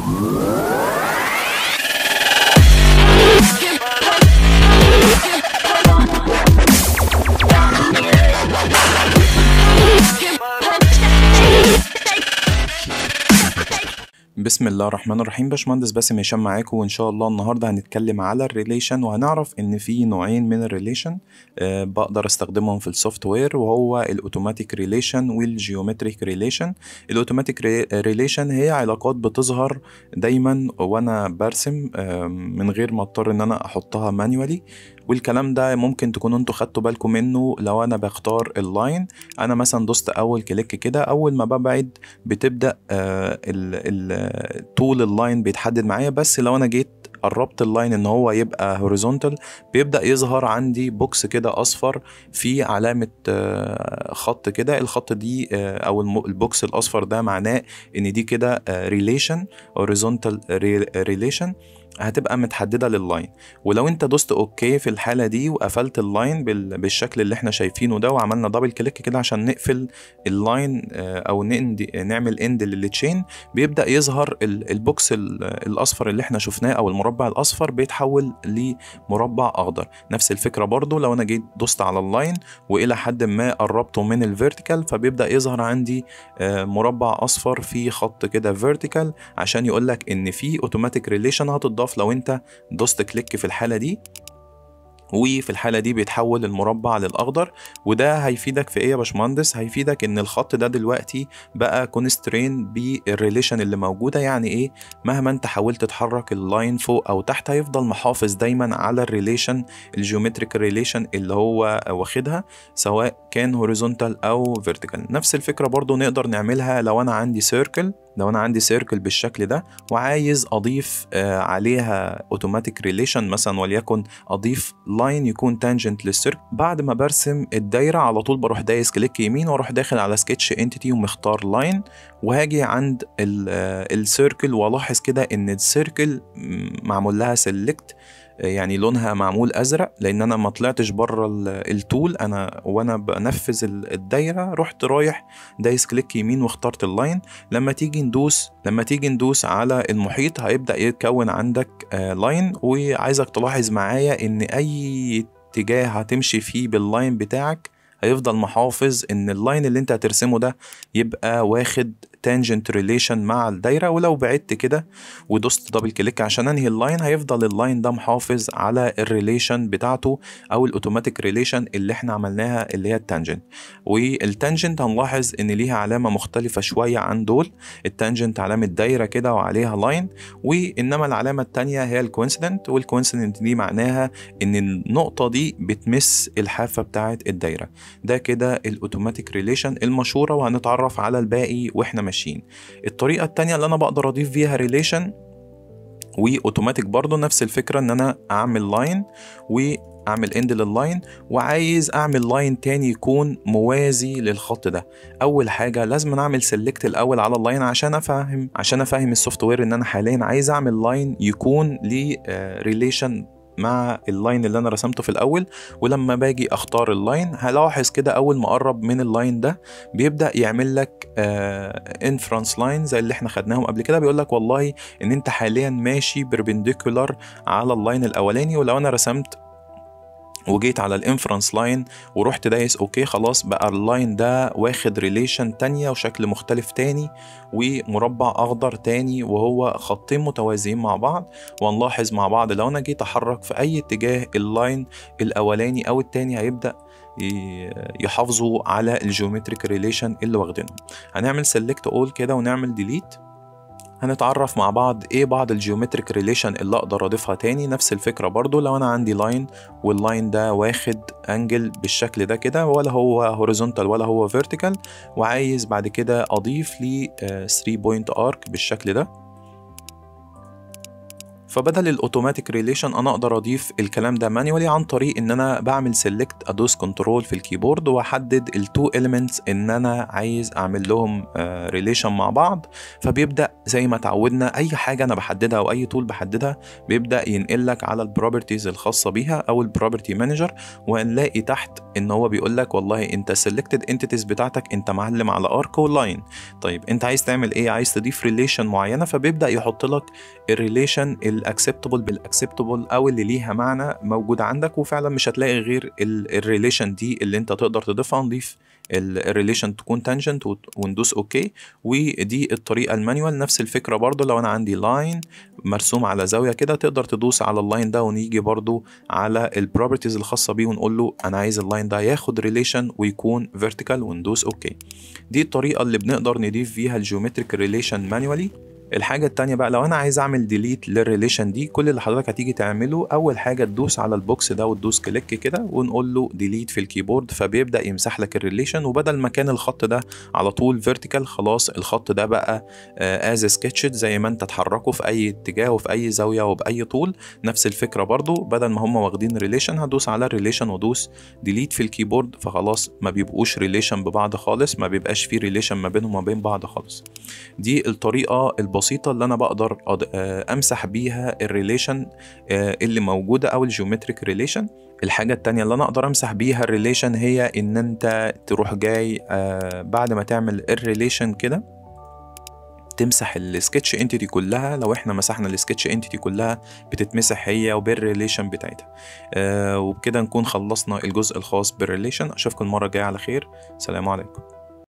بسم الله الرحمن الرحيم باشمهندس باسم هشام معاكم وان شاء الله النهارده هنتكلم على الريليشن وهنعرف ان في نوعين من الريليشن أه بقدر استخدمهم في السوفت وير وهو الاوتوماتيك ريليشن والجيومتريك ريليشن الاوتوماتيك ريليشن هي علاقات بتظهر دايما وانا برسم أه من غير ما اضطر ان انا احطها مانيوالي والكلام ده ممكن تكونوا انتوا خدتوا بالكم منه لو انا بختار اللاين انا مثلا دوست اول كليك كده اول ما ببعد بتبدا آه طول اللاين بيتحدد معايا بس لو انا جيت قربت اللاين ان هو يبقى هوريزونتال بيبدا يظهر عندي بوكس كده اصفر في علامه خط كده الخط دي او البوكس الاصفر ده معناه ان دي كده ريليشن هوريزونتال ريليشن هتبقى متحدده لللاين ولو انت دوست اوكي في الحاله دي وقفلت اللاين بالشكل اللي احنا شايفينه ده وعملنا دبل كليك كده عشان نقفل اللاين او نعمل اند للتشين بيبدا يظهر البوكس الاصفر اللي احنا شفناه او المربع الاصفر بيتحول لمربع اخضر نفس الفكره برضو لو انا جيت دوست على اللاين والى حد ما قربته من الفيرتيكال فبيبدا يظهر عندي مربع اصفر في خط كده فيرتيكال عشان يقول لك ان في اوتوماتيك ريليشن هتضاف لو انت دوست كليك في الحاله دي وفي الحالة دي بيتحول المربع للأخضر وده هيفيدك في إيه يا باشمهندس؟ هيفيدك إن الخط ده دلوقتي بقى كونسترين بالريليشن اللي موجودة يعني إيه؟ مهما أنت حاولت تحرك اللاين فوق أو تحت هيفضل محافظ دايما على الريليشن الجيومتريك ريليشن اللي هو واخدها سواء كان هوريزونتال أو فيرتيكال نفس الفكرة برضو نقدر نعملها لو أنا عندي سيركل لو انا عندي سيركل بالشكل ده وعايز اضيف آه عليها اوتوماتيك ريليشن مثلا وليكن اضيف لاين يكون تانجنت للسيركل بعد ما برسم الدايره على طول بروح دايس كليك يمين واروح داخل على سكتش انتيتي ومختار لاين وهاجي عند السيركل والاحظ كده ان السيركل معمول لها سيلكت يعني لونها معمول ازرق لان انا ما طلعتش بره التول انا وانا بنفذ الدايره رحت رايح دايس كليك يمين واخترت اللاين لما تيجي ندوس لما تيجي ندوس على المحيط هيبدا يتكون عندك لاين وعايزك تلاحظ معايا ان اي اتجاه هتمشي فيه باللاين بتاعك هيفضل محافظ ان اللاين اللي انت هترسمه ده يبقى واخد تانجنت ريليشن مع الدايرة ولو بعدت كده ودوست دبل كليك عشان انهي اللاين هيفضل اللاين ده محافظ على الريليشن بتاعته او الاوتوماتيك ريليشن اللي احنا عملناها اللي هي التانجنت والتانجنت هنلاحظ ان ليها علامة مختلفة شوية عن دول التانجنت علامة دايرة كده وعليها لاين وانما العلامة التانية هي الكوينسيدنت والكوينسيدنت دي معناها ان النقطة دي بتمس الحافة بتاعت الدايرة ده كده الاوتوماتيك ريليشن المشهورة وهنتعرف على الباقي واحنا ماشيين الطريقه التانية اللي انا بقدر اضيف بيها ريليشن واوتوماتيك برضو نفس الفكره ان انا اعمل لاين واعمل اند لللاين وعايز اعمل لاين تاني يكون موازي للخط ده اول حاجه لازم اعمل سيلكت الاول على اللاين عشان افهم عشان افهم السوفت وير ان انا حاليا عايز اعمل لاين يكون ليه ريليشن مع اللاين اللي انا رسمته في الاول ولما باجي اختار اللاين هلاحظ كده اول ما اقرب من اللاين ده بيبدا يعمل لك انفرنس لاين زي اللي احنا خدناهم قبل كده بيقول لك والله ان انت حاليا ماشي بربنديكولار على اللاين الاولاني ولو انا رسمت وجيت على الانفرنس لاين ورحت دايس اوكي خلاص بقى اللاين ده واخد ريليشن تانية وشكل مختلف تاني ومربع اخضر تاني وهو خطين متوازيين مع بعض وهنلاحظ مع بعض لو انا جيت احرك في اي اتجاه اللاين الاولاني او التاني هيبدا يحافظوا على الجيومتريك ريليشن اللي واخدينهم هنعمل سيلكت اول كده ونعمل ديليت هنتعرف مع بعض ايه بعض الجيومتريك ريليشن اللي اقدر اضيفها تاني نفس الفكرة برضو لو انا عندي لاين واللاين ده واخد انجل بالشكل ده كده ولا هو هوريزونتال ولا هو فيرتيكال وعايز بعد كده اضيف لي 3 بوينت ارك بالشكل ده فبدل الاوتوماتيك ريليشن انا اقدر اضيف الكلام ده مانيوالي عن طريق ان انا بعمل سيلكت ادوس كنترول في الكيبورد واحدد التو اليمنتس ان انا عايز اعمل لهم ريليشن مع بعض فبيبدا زي ما اتعودنا اي حاجه انا بحددها او اي تول بحددها بيبدا ينقل لك على البروبرتيز الخاصه بيها او البروبرتي مانجر وهنلاقي تحت ان هو بيقول لك والله انت سيلكتد انتيتيز بتاعتك انت معلم على ارك ولاين طيب انت عايز تعمل ايه عايز تضيف ريليشن معينه فبيبدا يحط لك الريليشن الاكسبتبل بالاكسبتبل او اللي ليها معنى موجوده عندك وفعلا مش هتلاقي غير الريليشن دي اللي انت تقدر تضيفها نضيف الريليشن تكون تانجنت وندوس اوكي ودي الطريقه المانيوال نفس الفكره برضو لو انا عندي لاين مرسوم على زاويه كده تقدر تدوس على اللاين ده ونيجي برضو على البروبرتيز الخاصه بيه ونقول له انا عايز اللاين ده ياخد ريليشن ويكون فيرتيكال وندوس اوكي دي الطريقه اللي بنقدر نضيف فيها الجيومتريك ريليشن مانيوالي الحاجة التانية بقى لو أنا عايز أعمل ديليت للريليشن دي كل اللي حضرتك هتيجي تعمله أول حاجة تدوس على البوكس ده وتدوس كليك كده ونقول له ديليت في الكيبورد فبيبدأ يمسح لك الريليشن وبدل ما كان الخط ده على طول فيرتيكال خلاص الخط ده بقى از سكتشد زي ما أنت تحركه في أي اتجاه وفي أي زاوية وبأي طول نفس الفكرة برضو بدل ما هم واخدين ريليشن هدوس على الريليشن وادوس ديليت في الكيبورد فخلاص ما بيبقوش ريليشن ببعض خالص ما بيبقاش في ريليشن ما بينهم وما بين بعض خالص دي الطريقة البسيطة اللي أنا بقدر أمسح بيها الريليشن اللي موجودة أو الجيومتريك ريليشن الحاجة التانية اللي أنا أقدر أمسح بيها الريليشن هي إن أنت تروح جاي بعد ما تعمل الريليشن كده تمسح السكتش انتيتي كلها لو احنا مسحنا السكتش انتيتي كلها بتتمسح هي وبالريليشن بتاعتها آه وبكده نكون خلصنا الجزء الخاص بالريليشن اشوفكم المره الجايه على خير سلام عليكم